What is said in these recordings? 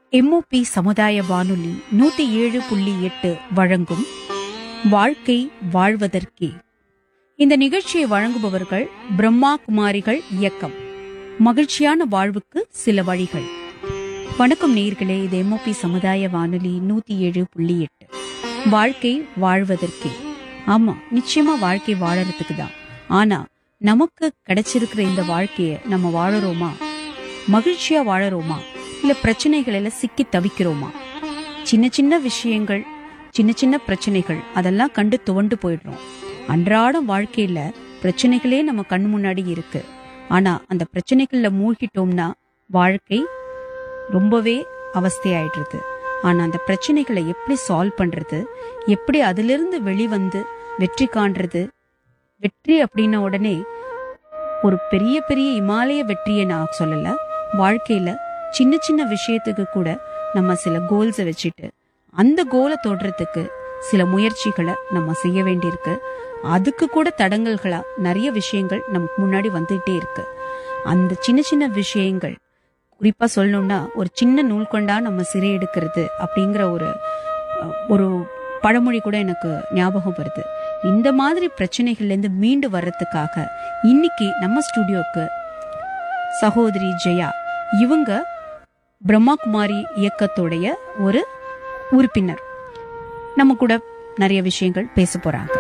MOP சமுதாய வானொலி நூத்தி ஏழு புள்ளி எட்டு வழங்கும் வாழ்க்கை வாழ்வதற்கே இந்த நிகழ்ச்சியை வழங்குபவர்கள் பிரம்மா குமாரிகள் இயக்கம் மகிழ்ச்சியான வாழ்வுக்கு சில வழிகள் வணக்கம் நேயர்களே இது எம்ஓபி சமுதாய வானொலி நூத்தி ஏழு புள்ளி எட்டு வாழ்க்கை வாழ்வதற்கே ஆமா நிச்சயமா வாழ்க்கை வாழறதுக்கு தான் ஆனா நமக்கு கிடைச்சிருக்கிற இந்த வாழ்க்கைய நம்ம வாழறோமா மகிழ்ச்சியா வாழறோமா இல்ல பிரச்சனைகளில சிக்கி தவிக்கிறோமா சின்ன சின்ன விஷயங்கள் சின்ன சின்ன பிரச்சனைகள் அதெல்லாம் கண்டு துவண்டு போயிடுறோம் அன்றாட வாழ்க்கையில பிரச்சனைகளே நம்ம கண் முன்னாடி இருக்கு ஆனா அந்த பிரச்சனைகள்ல மூழ்கிட்டோம்னா வாழ்க்கை ரொம்பவே அவஸ்தையாயிடுறது ஆனா அந்த பிரச்சனைகளை எப்படி சால்வ் பண்றது எப்படி அதிலிருந்து வெளிவந்து வெற்றி காண்றது வெற்றி அப்படின்ன உடனே ஒரு பெரிய பெரிய இமாலய வெற்றியை நான் சொல்லல வாழ்க்கையில சின்ன சின்ன விஷயத்துக்கு கூட நம்ம சில கோல்ஸை வச்சுட்டு அந்த கோலை தொடுறதுக்கு சில முயற்சிகளை நம்ம செய்ய வேண்டியிருக்கு அதுக்கு கூட தடங்கல்களா நிறைய விஷயங்கள் நமக்கு முன்னாடி வந்துகிட்டே இருக்கு அந்த சின்ன சின்ன விஷயங்கள் குறிப்பா சொல்லணும்னா ஒரு சின்ன நூல் கொண்டா நம்ம சிறை எடுக்கிறது அப்படிங்கிற ஒரு அஹ், ஒரு பழமொழி கூட எனக்கு ஞாபகம் வருது இந்த மாதிரி பிரச்சனைகள்ல இருந்து மீண்டு வர்றதுக்காக இன்னைக்கு நம்ம ஸ்டுடியோக்கு சகோதரி ஜெயா இவங்க பிரம்மாகுமாரி இயக்கத்துடைய ஒரு உறுப்பினர் நம்ம கூட நிறைய விஷயங்கள் பேச போறாங்க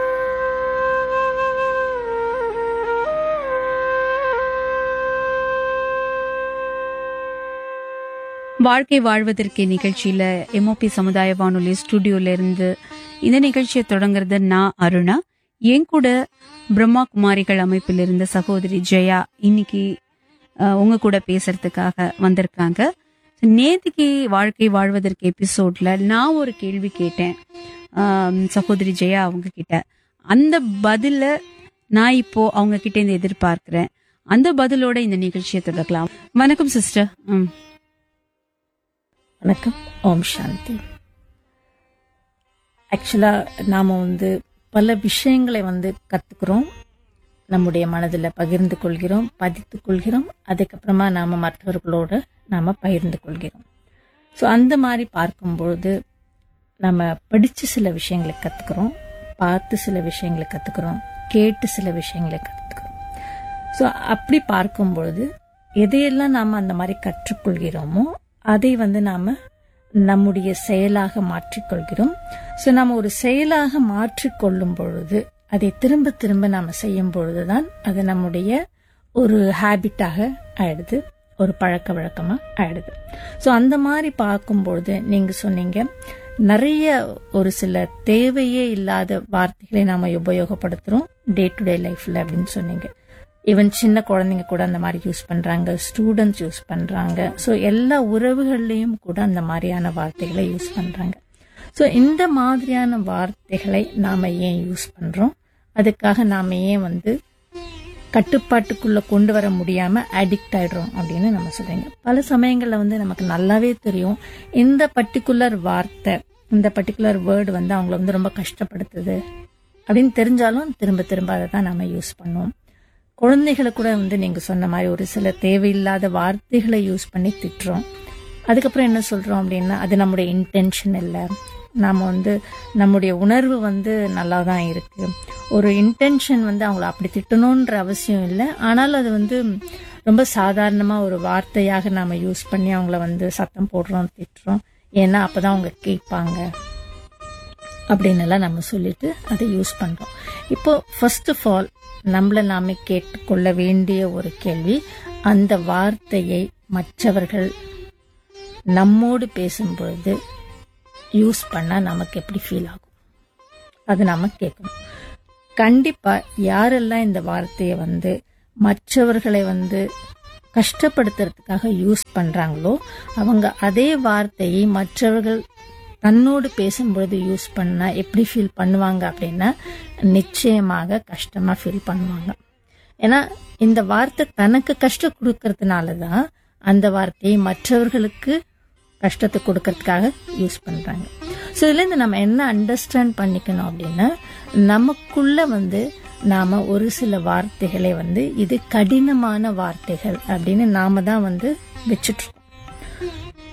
வாழ்க்கை வாழ்வதற்கு நிகழ்ச்சியில எம்ஓபி சமுதாய வானொலி ஸ்டுடியோல இருந்து இந்த நிகழ்ச்சியை தொடங்குறது நான் அருணா என் கூட பிரம்மா குமாரிகள் அமைப்பில் இருந்த சகோதரி ஜெயா இன்னைக்கு அஹ், உங்க கூட பேசுறதுக்காக வந்திருக்காங்க நேத்திக்கு வாழ்க்கை வாழ்வதற்கு எபிசோட்ல நான் ஒரு கேள்வி கேட்டேன் ஆம், சகோதரி ஜெயா அவங்க கிட்ட அந்த பதில நான் இப்போ அவங்க கிட்ட இருந்து எதிர்பார்க்கிறேன் அந்த பதிலோட இந்த நிகழ்ச்சியை தொடரலாம் வணக்கம் சிஸ்டர் ம் வணக்கம் ஓம் சாந்தி ஆக்சுவலாக நாம் வந்து பல விஷயங்களை வந்து கற்றுக்குறோம் நம்முடைய மனதில் பகிர்ந்து கொள்கிறோம் பதித்து கொள்கிறோம் அதுக்கப்புறமா நாம் மற்றவர்களோட நாம் பகிர்ந்து கொள்கிறோம் ஸோ அந்த மாதிரி பார்க்கும்பொழுது நம்ம படித்து சில விஷயங்களை கற்றுக்குறோம் பார்த்து சில விஷயங்களை கற்றுக்குறோம் கேட்டு சில விஷயங்களை கற்றுக்குறோம் ஸோ அப்படி பார்க்கும் பொழுது எதையெல்லாம் நாம் அந்த மாதிரி கற்றுக்கொள்கிறோமோ அதை வந்து நாம் நம்முடைய செயலாக மாற்றிக்கொள்கிறோம் ஸோ நாம் ஒரு செயலாக மாற்றிக்கொள்ளும் பொழுது அதை திரும்ப திரும்ப நாம் செய்யும் பொழுது தான் அது நம்முடைய ஒரு ஹேபிட்டாக ஆயிடுது ஒரு பழக்க வழக்கமாக ஆயிடுது ஸோ அந்த மாதிரி பார்க்கும்பொழுது நீங்கள் சொன்னீங்க நிறைய ஒரு சில தேவையே இல்லாத வார்த்தைகளை நாம் உபயோகப்படுத்துகிறோம் டே டு டே லைஃப்பில் அப்படின்னு சொன்னீங்க ஈவன் சின்ன குழந்தைங்க கூட அந்த மாதிரி யூஸ் பண்றாங்க ஸ்டூடெண்ட்ஸ் யூஸ் பண்றாங்க ஸோ எல்லா உறவுகள்லையும் கூட அந்த மாதிரியான வார்த்தைகளை யூஸ் பண்றாங்க ஸோ இந்த மாதிரியான வார்த்தைகளை நாம ஏன் யூஸ் பண்றோம் அதுக்காக நாம ஏன் வந்து கட்டுப்பாட்டுக்குள்ள கொண்டு வர முடியாம அடிக்ட் ஆயிடுறோம் அப்படின்னு நம்ம சொல்றீங்க பல சமயங்கள்ல வந்து நமக்கு நல்லாவே தெரியும் இந்த பர்டிகுலர் வார்த்தை இந்த பர்டிகுலர் வேர்டு வந்து அவங்கள வந்து ரொம்ப கஷ்டப்படுத்துது அப்படின்னு தெரிஞ்சாலும் திரும்ப திரும்ப அதை தான் நம்ம யூஸ் பண்ணுவோம் குழந்தைகளை கூட வந்து நீங்க சொன்ன மாதிரி ஒரு சில தேவையில்லாத வார்த்தைகளை யூஸ் பண்ணி திட்டுறோம் அதுக்கப்புறம் என்ன சொல்றோம் அப்படின்னா அது நம்முடைய இன்டென்ஷன் இல்லை நாம வந்து நம்முடைய உணர்வு வந்து நல்லா தான் இருக்கு ஒரு இன்டென்ஷன் வந்து அவங்கள அப்படி திட்டணுன்ற அவசியம் இல்லை ஆனாலும் அது வந்து ரொம்ப சாதாரணமாக ஒரு வார்த்தையாக நாம யூஸ் பண்ணி அவங்கள வந்து சத்தம் போடுறோம் திட்டுறோம் ஏன்னா அப்பதான் அவங்க கேட்பாங்க அப்படின்னு எல்லாம் நம்ம சொல்லிட்டு அதை யூஸ் பண்றோம் இப்போ ஃபர்ஸ்ட் ஆஃப் ஆல் நம்மள நாமே கேட்டுக்கொள்ள வேண்டிய ஒரு கேள்வி அந்த வார்த்தையை மற்றவர்கள் நம்மோடு பேசும்பொழுது யூஸ் பண்ணா நமக்கு எப்படி ஃபீல் ஆகும் அது நாம கேட்கணும் கண்டிப்பா யாரெல்லாம் இந்த வார்த்தையை வந்து மற்றவர்களை வந்து கஷ்டப்படுத்துறதுக்காக யூஸ் பண்றாங்களோ அவங்க அதே வார்த்தையை மற்றவர்கள் தன்னோடு பேசும்பொழுது யூஸ் பண்ணா எப்படி ஃபீல் பண்ணுவாங்க அப்படின்னா நிச்சயமாக கஷ்டமா ஃபீல் பண்ணுவாங்க ஏன்னா இந்த வார்த்தை தனக்கு கஷ்டம் கொடுக்கறதுனால தான் அந்த வார்த்தையை மற்றவர்களுக்கு கஷ்டத்தை கொடுக்கறதுக்காக யூஸ் பண்றாங்க ஸோ இதுலேருந்து நம்ம என்ன அண்டர்ஸ்டாண்ட் பண்ணிக்கணும் அப்படின்னா நமக்குள்ள வந்து நாம ஒரு சில வார்த்தைகளை வந்து இது கடினமான வார்த்தைகள் அப்படின்னு நாம தான் வந்து வச்சுட்டு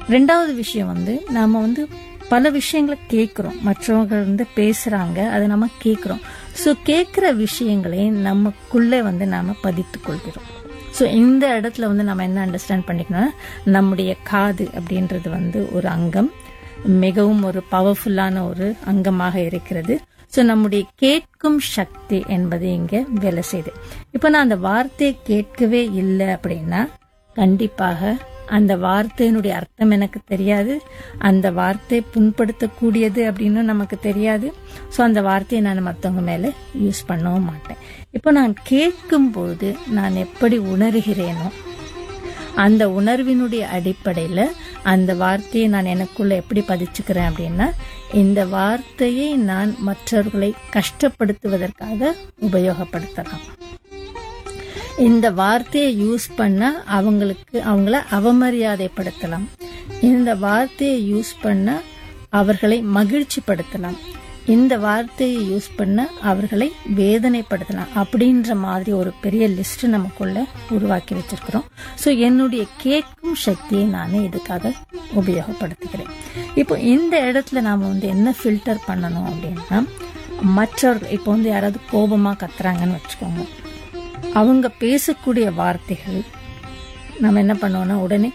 ரெண்டாவது விஷயம் வந்து நாம வந்து பல விஷயங்களை கேட்குறோம் மற்றவங்க வந்து பேசுறாங்க அதை நம்ம கேட்குறோம் ஸோ கேட்குற விஷயங்களை நமக்குள்ளே வந்து நாம பதித்துக் கொள்கிறோம் ஸோ இந்த இடத்துல வந்து நம்ம என்ன அண்டர்ஸ்டாண்ட் பண்ணிக்கணும்னா நம்முடைய காது அப்படின்றது வந்து ஒரு அங்கம் மிகவும் ஒரு பவர்ஃபுல்லான ஒரு அங்கமாக இருக்கிறது ஸோ நம்முடைய கேட்கும் சக்தி என்பது இங்கே வேலை செய்யுது இப்போ நான் அந்த வார்த்தையை கேட்கவே இல்லை அப்படின்னா கண்டிப்பாக அந்த வார்த்தையினுடைய அர்த்தம் எனக்கு தெரியாது அந்த வார்த்தை புண்படுத்தக்கூடியது அப்படின்னு நமக்கு தெரியாது ஸோ அந்த வார்த்தையை நான் மற்றவங்க மேலே யூஸ் பண்ணவும் மாட்டேன் இப்போ நான் கேட்கும்போது நான் எப்படி உணர்கிறேனோ அந்த உணர்வினுடைய அடிப்படையில் அந்த வார்த்தையை நான் எனக்குள்ள எப்படி பதிச்சுக்கிறேன் அப்படின்னா இந்த வார்த்தையை நான் மற்றவர்களை கஷ்டப்படுத்துவதற்காக உபயோகப்படுத்தலாம் இந்த வார்த்தையை யூஸ் பண்ண அவங்களுக்கு அவங்கள அவமரியாதைப்படுத்தலாம் இந்த வார்த்தையை யூஸ் பண்ண அவர்களை மகிழ்ச்சிப்படுத்தலாம் இந்த வார்த்தையை யூஸ் பண்ண அவர்களை வேதனைப்படுத்தலாம் அப்படின்ற மாதிரி ஒரு பெரிய லிஸ்ட் நமக்குள்ள உருவாக்கி வச்சிருக்கிறோம் ஸோ என்னுடைய கேட்கும் சக்தியை நான் இதுக்காக உபயோகப்படுத்திக்கிறேன் இப்போ இந்த இடத்துல நாம வந்து என்ன ஃபில்டர் பண்ணணும் அப்படின்னா மற்றவர்கள் இப்போ வந்து யாராவது கோபமா கத்துறாங்கன்னு வச்சுக்கோங்க அவங்க பேசக்கூடிய வார்த்தைகள் நம்ம என்ன பண்ணுவோம்னா உடனே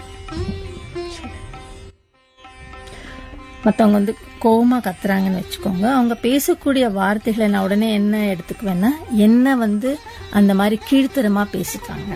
மற்றவங்க வந்து கோவமா கத்துறாங்கன்னு வச்சுக்கோங்க அவங்க பேசக்கூடிய வார்த்தைகளை நான் உடனே என்ன எடுத்துக்குவேன்னா என்ன வந்து அந்த மாதிரி கீழ்த்தரமா பேசிட்டாங்க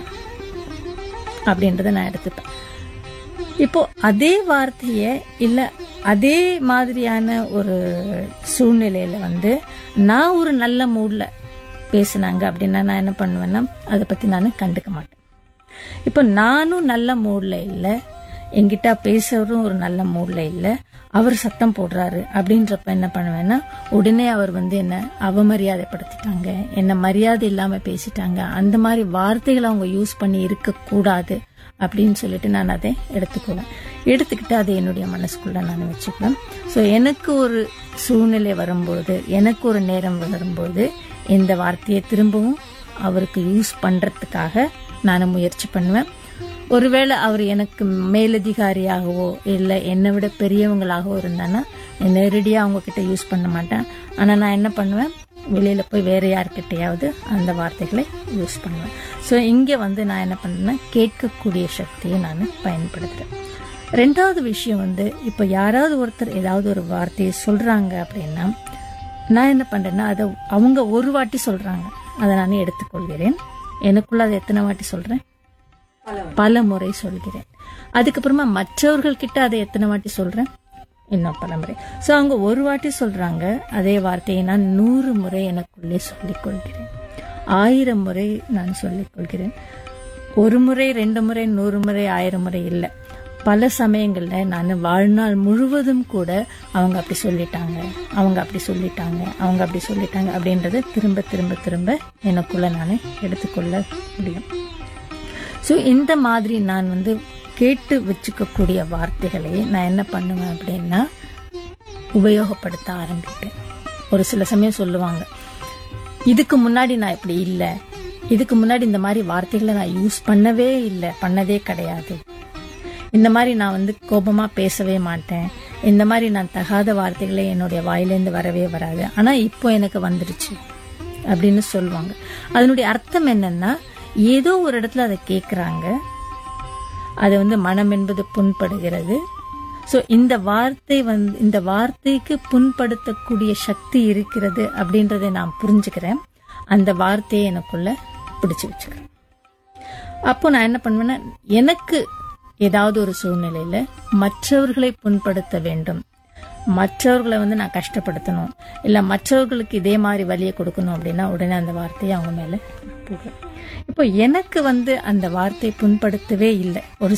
அப்படின்றத நான் எடுத்துப்பேன் இப்போ அதே வார்த்தைய இல்ல அதே மாதிரியான ஒரு சூழ்நிலையில வந்து நான் ஒரு நல்ல மூட்ல பேசுனாங்க அப்படின்னா நான் என்ன பண்ணுவேன்னா அதை பத்தி நான் கண்டுக்க மாட்டேன் இப்போ நானும் நல்ல மூட்ல இல்லை என்கிட்ட பேசுறவரும் ஒரு நல்ல மூட்ல இல்லை அவர் சத்தம் போடுறாரு அப்படின்றப்ப என்ன பண்ணுவேன்னா உடனே அவர் வந்து என்ன அவமரியாதைப்படுத்திட்டாங்க என்ன மரியாதை இல்லாம பேசிட்டாங்க அந்த மாதிரி வார்த்தைகளை அவங்க யூஸ் பண்ணி இருக்க கூடாது அப்படின்னு சொல்லிட்டு நான் அதை எடுத்துக்குவேன் எடுத்துக்கிட்டு அதை என்னுடைய மனசுக்குள்ள நான் வச்சுக்குவேன் ஸோ எனக்கு ஒரு சூழ்நிலை வரும்போது எனக்கு ஒரு நேரம் வரும்போது இந்த வார்த்தையை திரும்பவும் அவருக்கு யூஸ் பண்றதுக்காக நான் முயற்சி பண்ணுவேன் ஒருவேளை அவர் எனக்கு மேலதிகாரியாகவோ இல்லை என்னை விட பெரியவங்களாகவோ இருந்தானா நேரடியாக அவங்க கிட்ட யூஸ் பண்ண மாட்டேன் ஆனால் நான் என்ன பண்ணுவேன் வெளியில போய் வேற யார்கிட்டயாவது அந்த வார்த்தைகளை யூஸ் பண்ணுவேன் ஸோ இங்கே வந்து நான் என்ன பண்ணுறேன்னா கேட்கக்கூடிய சக்தியை நான் பயன்படுத்துறேன் ரெண்டாவது விஷயம் வந்து இப்போ யாராவது ஒருத்தர் ஏதாவது ஒரு வார்த்தையை சொல்றாங்க அப்படின்னா நான் என்ன பண்றேன்னா அதை அவங்க ஒரு வாட்டி சொல்றாங்க அதை நான் எடுத்துக்கொள்கிறேன் எனக்குள்ள அதை எத்தனை வாட்டி சொல்றேன் பல முறை சொல்கிறேன் அதுக்கப்புறமா மற்றவர்கள் கிட்ட அதை எத்தனை வாட்டி சொல்றேன் இன்னும் பல முறை ஸோ அவங்க ஒரு வாட்டி சொல்றாங்க அதே வார்த்தையை நான் நூறு முறை எனக்குள்ளே சொல்லிக் கொள்கிறேன் ஆயிரம் முறை நான் சொல்லிக் கொள்கிறேன் ஒரு முறை ரெண்டு முறை நூறு முறை ஆயிரம் முறை இல்லை பல சமயங்கள்ல நான் வாழ்நாள் முழுவதும் கூட அவங்க அப்படி சொல்லிட்டாங்க அவங்க அப்படி சொல்லிட்டாங்க அவங்க அப்படி சொல்லிட்டாங்க அப்படின்றத திரும்ப திரும்ப திரும்ப எனக்குள்ள நான் எடுத்துக்கொள்ள முடியும் ஸோ இந்த மாதிரி நான் வந்து கேட்டு வச்சுக்கக்கூடிய வார்த்தைகளை நான் என்ன பண்ணுவேன் அப்படின்னா உபயோகப்படுத்த ஆரம்பிப்பேன் ஒரு சில சமயம் சொல்லுவாங்க இதுக்கு முன்னாடி நான் இப்படி இல்லை இதுக்கு முன்னாடி இந்த மாதிரி வார்த்தைகளை நான் யூஸ் பண்ணவே இல்லை பண்ணதே கிடையாது இந்த மாதிரி நான் வந்து கோபமா பேசவே மாட்டேன் இந்த மாதிரி நான் தகாத வார்த்தைகளை என்னுடைய வாயிலேருந்து வரவே வராது ஆனா இப்போ எனக்கு வந்துருச்சு அப்படின்னு சொல்லுவாங்க அதனுடைய அர்த்தம் என்னன்னா ஏதோ ஒரு இடத்துல அதை கேட்குறாங்க அது வந்து மனம் என்பது புண்படுகிறது ஸோ இந்த வார்த்தை வந்து இந்த வார்த்தைக்கு புண்படுத்தக்கூடிய சக்தி இருக்கிறது அப்படின்றதை நான் புரிஞ்சுக்கிறேன் அந்த வார்த்தையை எனக்குள்ள பிடிச்சு வச்சுக்கிறேன் அப்போ நான் என்ன பண்ணுவேன்னா எனக்கு ஏதாவது ஒரு சூழ்நிலையில மற்றவர்களை புண்படுத்த வேண்டும் மற்றவர்களை வந்து நான் கஷ்டப்படுத்தணும் இல்ல மற்றவர்களுக்கு இதே மாதிரி வழியை கொடுக்கணும் அப்படின்னா உடனே அந்த வார்த்தையை அவங்க மேல போடுவேன் இப்போ எனக்கு வந்து அந்த வார்த்தை புண்படுத்தவே இல்லை ஒரு